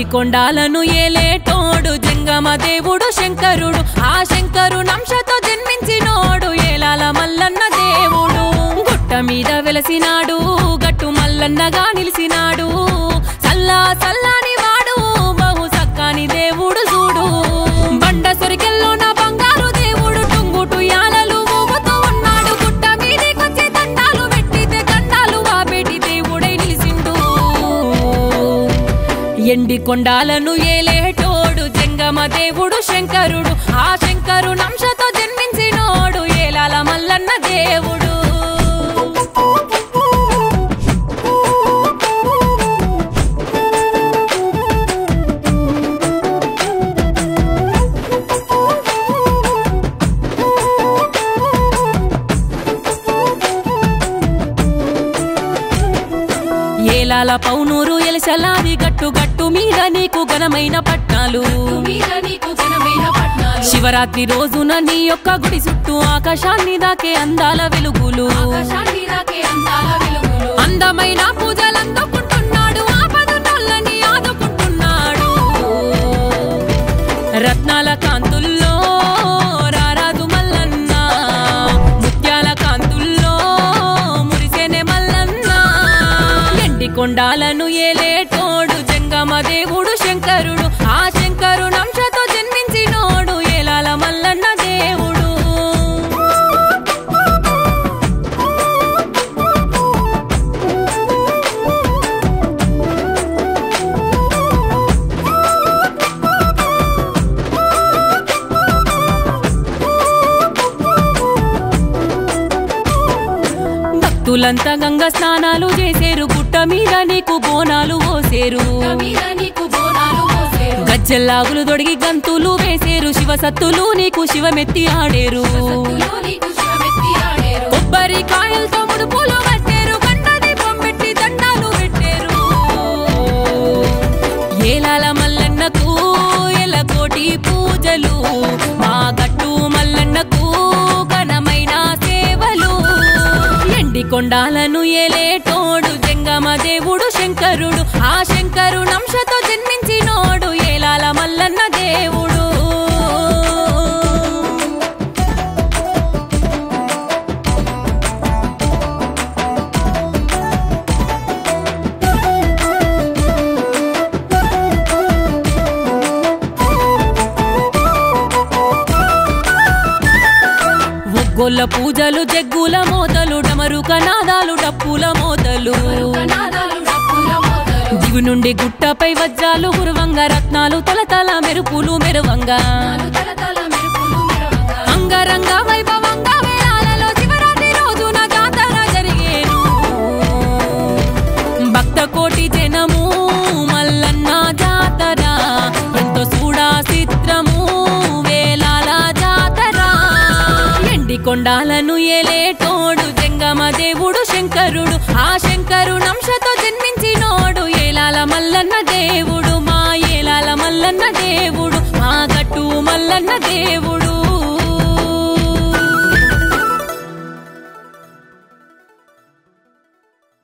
కొండాలను ఏలేటోడు జంగమ దేవుడు శంకరుడు ఆ శంకరు నంశతో జన్మించినోడు ఏలాల మల్లన్న దేవుడు గుట్ట మీద వెలసినాడు గట్టు మల్లన్నగా నిలిసినాడు సల్లా సల్లాని వాడు బహు సక్కాని దేవుడు చూడు బండ సొరికెల్లో నా బంగారు దేవుడు టుంగుటు యాలలు ఊగుతూ ఉన్నాడు గుట్ట మీదికొచ్చి దండాలు పెట్టితే దండాలు వాబేటి దేవుడై నిలిసిండు ఎండి కొండాలను ఏలేటోడు జంగమ దేవుడు శంకరుడు ఆ శంకరు నంశతో జన్మించినోడు ఏలాల మల్లన్న దేవుడు ఏలాల పౌనూరు ఎలసలాది గట్టు గట్టు మీద నీకు ఘనమైన పట్నాలు శివరాత్రి రోజున నీ యొక్క గుడి చుట్టూ ఆకాశాన్ని దాకే అందాల వెలుగులు అందమైన పూజలందుకుంటున్నాడు ఆపదున్నోళ్ళని ఆదుకుంటున్నాడు రత్నాల కాంతుల్లో రారాదు మల్లన్న ముత్యాల కాంతుల్లో మురిసెనే మల్లన్న ఎండి కొండాలను ఏలేటోడు జంగమ దేవుడు శంకరుడు ఆ శంకరు నంశతో జన్మించినోడు ఏలాల మల్లన్న దేవుడు భక్తులంతా గంగ స్నానాలు చేసేరు గుట్ట మీద నీకు బోనాలు పోసేరు గజ్జెల్లాగులు దొడిగి గంతులు వేసేరు శివ సత్తులు నీకు శివమెత్తి ఆడేరు కొబ్బరి కాయలతో ముడుపులు కట్టేరు గంట దీపం పెట్టి దండాలు పెట్టేరు ఏలాల మల్లన్నకు ఎలకోటి పూజలు మా గట్టు మల్లన్నకు ఘనమైన సేవలు ఎండి కొండాలను ఏలేటోడు జంగమ దేవుడు శంకరుడు ఆ శంకరు నంశతో జన్మించినోడు ఏలాల మల్లన్న దేవుడు ఒగ్గొల్ల పూజలు జగ్గుల మోతలు డమరుక నాదాలు డప్పుల మోతలు దిగు నుండి గుట్టపై వజ్రాలు గురువంగ రత్నాలు తలతల మెరుపులు మెరువంగా అంగరంగ వైభవంగా వేళాలలో శివరాత్రి రోజున జాతర జరిగేను భక్త కోటి జనము మల్లన్న జాతర ఎంతో చూడా చిత్రము వేలాల జాతర ఎండి కొండాలను ఏలేటోడు జంగమ దేవుడు శంకరుడు ఆ శంకరు నంశతో జన్మించినోడు ఏలాల మల్లన్న దేవుడు మా ఏలాల మల్లన్న దేవుడు మా గట్టు మల్లన్న దేవుడు